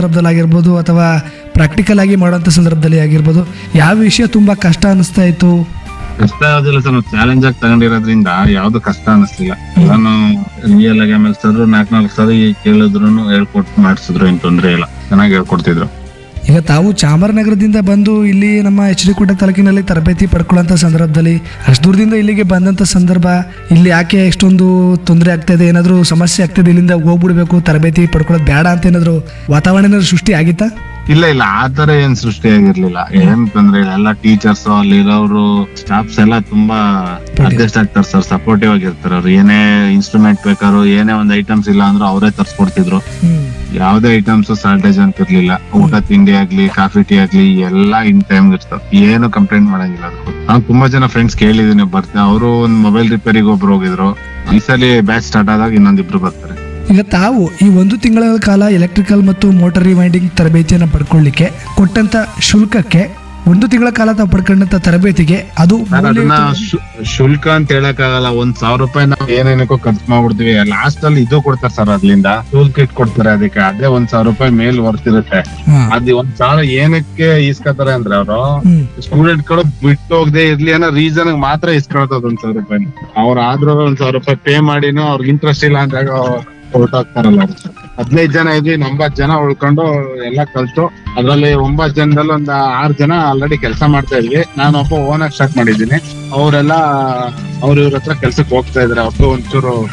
ಸಂದರ್ಭದಲ್ಲಿ ಆಗಿರ್ಬೋದು ಅಥವಾ ಪ್ರಾಕ್ಟಿಕಲ್ ಆಗಿ ಮಾಡೋಂಥ ಸಂದರ್ಭದಲ್ಲಿ ಆಗಿರ್ಬೋದು ಯಾವ ವಿಷಯ ತುಂಬ ಕಷ್ಟ ಅನಿಸ್ತಾ ಇತ್ತು ಕಷ್ಟ ಯಾವ್ದಿಲ್ಲ ಸರ್ ನಾವು ಚಾಲೆಂಜ್ ಆಗಿ ತಗೊಂಡಿರೋದ್ರಿಂದ ಯಾವ್ದು ಕಷ್ಟ ಅನಿಸ್ಲಿಲ್ಲ ನಾನು ರಿಯಲ್ ಆಗಿ ಆಮೇಲೆ ಸರ್ ನಾಲ್ಕ್ ನಾಲ್ಕು ಸರಿ ಕೇಳಿದ್ರು ಹೇಳ್ಕೊಟ್ ಮಾಡಿಸಿದ್ರು ಏನ್ ತೊಂದ್ರೆ ಇಲ್ಲ ಚೆನ್ನಾಗಿ ಹೇಳ್ಕೊಡ್ತಿದ್ರು ಈಗ ತಾವು ಚಾಮರಾಜನಗರದಿಂದ ಬಂದು ಇಲ್ಲಿ ನಮ್ಮ ಎಚ್ ಡಿ ಕೋಟೆ ತಾಲೂಕಿನಲ್ಲಿ ತರಬೇತಿ ಪಡ್ಕೊಳ್ಳೋಂಥ ಸಂದರ್ಭದಲ್ಲಿ ಅಷ್ಟು ದೂರದಿಂದ ಇಲ್ಲಿಗೆ ಬಂದಂಥ ಸಂದರ್ಭ ಇಲ್ಲಿ ಯಾಕೆ ಎಷ್ಟೊಂದು ತೊಂದರೆ ಆಗ್ತಾ ಇದೆ ಏನಾದರೂ ಸಮಸ್ಯೆ ಆಗ್ತಿದೆ ಇಲ್ಲಿಂದ ಹೋಗ್ಬಿಡ್ಬೇಕು ತರಬೇತಿ ಪಡ್ಕೊಳ್ಳೋದು ಬೇಡ ಅಂತ ಏನಾದರೂ ವಾತಾವರಣ ಏನಾದ್ರು ಸೃಷ್ಟಿ ಆಗಿತ್ತಾ ಇಲ್ಲ ಇಲ್ಲ ಆತರ ಏನ್ ಸೃಷ್ಟಿ ಆಗಿರ್ಲಿಲ್ಲ ಏನ್ ತೊಂದ್ರೆ ಇಲ್ಲ ಎಲ್ಲ ಟೀಚರ್ಸ್ ಅಲ್ಲಿ ಇರೋರು ಸ್ಟಾಫ್ಸ್ ಎಲ್ಲ ತುಂಬಾ ಅಡ್ಜಸ್ಟ್ ಆಗ್ತಾರೆ ಸರ್ ಸಪೋರ್ಟಿವ್ ಆಗಿರ್ತಾರೆ ಅವ್ರು ಏನೇ ಇನ್ಸ್ಟ್ರೂಮೆಂಟ್ ಬೇಕಾದ್ರು ಏನೇ ಒಂದ್ ಐಟಮ್ಸ್ ಇಲ್ಲ ಅಂದ್ರೂ ಅವರೇ ತರ್ಸ್ಕೊಡ್ತಿದ್ರು ಯಾವ್ದೇ ಐಟಮ್ಸ್ ಶಾರ್ಟೇಜ್ ಅಂತ ಇರ್ಲಿಲ್ಲ ಊಟ ತಿಂಡಿ ಆಗ್ಲಿ ಕಾಫಿ ಟೀ ಆಗ್ಲಿ ಎಲ್ಲಾ ಇನ್ ಟೈಮ್ ಇರ್ತಾವ ಏನು ಕಂಪ್ಲೇಂಟ್ ಮಾಡಂಗಿಲ್ಲ ಅದಕ್ಕೂ ನಾನು ತುಂಬಾ ಜನ ಫ್ರೆಂಡ್ಸ್ ಕೇಳಿದೀನಿ ಬರ್ತಾ ಅವರು ಒಂದ್ ಮೊಬೈಲ್ ರಿಪೇರಿಗೆ ಒಬ್ರು ಹೋಗಿದ್ರು ಈ ಸಲ ಬ್ಯಾಚ್ ಸ್ಟಾರ್ಟ್ ಆದಾಗ ಇನ್ನೊಂದಿಬ್ರು ಬರ್ತಾರೆ ಈಗ ತಾವು ಈ ಒಂದು ತಿಂಗಳ ಕಾಲ ಎಲೆಕ್ಟ್ರಿಕಲ್ ಮತ್ತು ಮೋಟರ್ ರಿವೈಂಡಿಂಗ್ ತರಬೇತಿಯನ್ನು ಪಡ್ಕೊಳ್ಳಿಕ್ಕೆ ಕೊಟ್ಟಂತ ಶುಲ್ಕಕ್ಕೆ ಒಂದು ತಿಂಗಳ ಕಾಲ ತಾವು ಪಡ್ಕೊಂಡಂತ ತರಬೇತಿಗೆ ಅದು ಸರ್ ಅದನ್ನ ಮೌಲ್ಯಯುತ- ಶು- ಶುಲ್ಕ ಅಂತ ಹೇಳಕ್ ಆಗಲ್ಲ ಒಂದ್ ಸಾವಿರ ರೂಪಾಯಿ ನಾವು ಏನೇನಕ್ಕೋ ಖರ್ಚು ಮಾಡ್ಬಿಡ್ತೀವಿ ಲಾಸ್ಟ್ ಅಲ್ಲಿ ಇದು ಕೊಡ್ತಾರೆ ಸರ್ ಅದ್ರಿಂದ ಟೂಲ್ ಕಿಟ್ ಕೊಡ್ತಾರೆ ಅದಕ್ಕೆ ಅದೇ ಒಂದ್ ಸಾವಿರ ರೂಪಾಯಿ ಮೇಲ್ ಬರ್ತಿರುತ್ತೆ ಹಾ. ಅದ್ ಒಂದ್ ಸಾವಿರ ಏನಕ್ಕೆ ಇಸ್ಕೊತಾರೆ ಅಂದ್ರೆ ಅವರು ಹ್ಮ್. ಸ್ಟೂಡೆಂಟ್ ಗಳು ಬಿಟ್ಟು ಹೋಗದೆ ಇರ್ಲಿ ಅನ್ನೋ ರೀಸನ್ ಮಾತ್ರ ಇಸ್ಕೊಳ್ತದ ಒಂದ್ ಸಾವಿರ ರೂಪಾಯಿ ಅವ್ರ ಆದ್ರೂ ಒಂದ್ ಸಾವಿರ ರೂಪಾಯಿ ಪೇ ಮಾಡಿನೂ ಅವ್ರಿಗೆ ಇಂಟ್ರೆಸ್ಟ್ ಇಲ್ಲ ಅಂದಾಗ ಹೊರಟಾಗ್ತಾರಲ್ಲ ಹದಿನೈದು ಜನ ಇದ್ವಿ ಇನ್ನು ಒಂಬತ್ತು ಜನ ಉಳ್ಕೊಂಡು ಎಲ್ಲ ಕಲ್ತು ಅದ್ರಲ್ಲಿ ಒಂಬತ್ತು ಜನದಲ್ಲಿ ಒಂದ್ ಆರ್ ಜನ ಆಲ್ರೆಡಿ ಕೆಲಸ ಮಾಡ್ತಾ ಇದ್ವಿ ನಾನು ಒಬ್ಬ ಓನ್ ಆಗಿ ಸ್ಟಾರ್ಟ್ ಮಾಡಿದ್ದೀನಿ ಅವರೆಲ್ಲ ಅವ್ರ ಇವ್ರ ಹತ್ರ ಕೆಲ್ಸಕ್ಕೆ ಹೋಗ್ತಾ ಇದ್ರೆ ಅವ್ರಿಗೂ ಒಂಚೂರು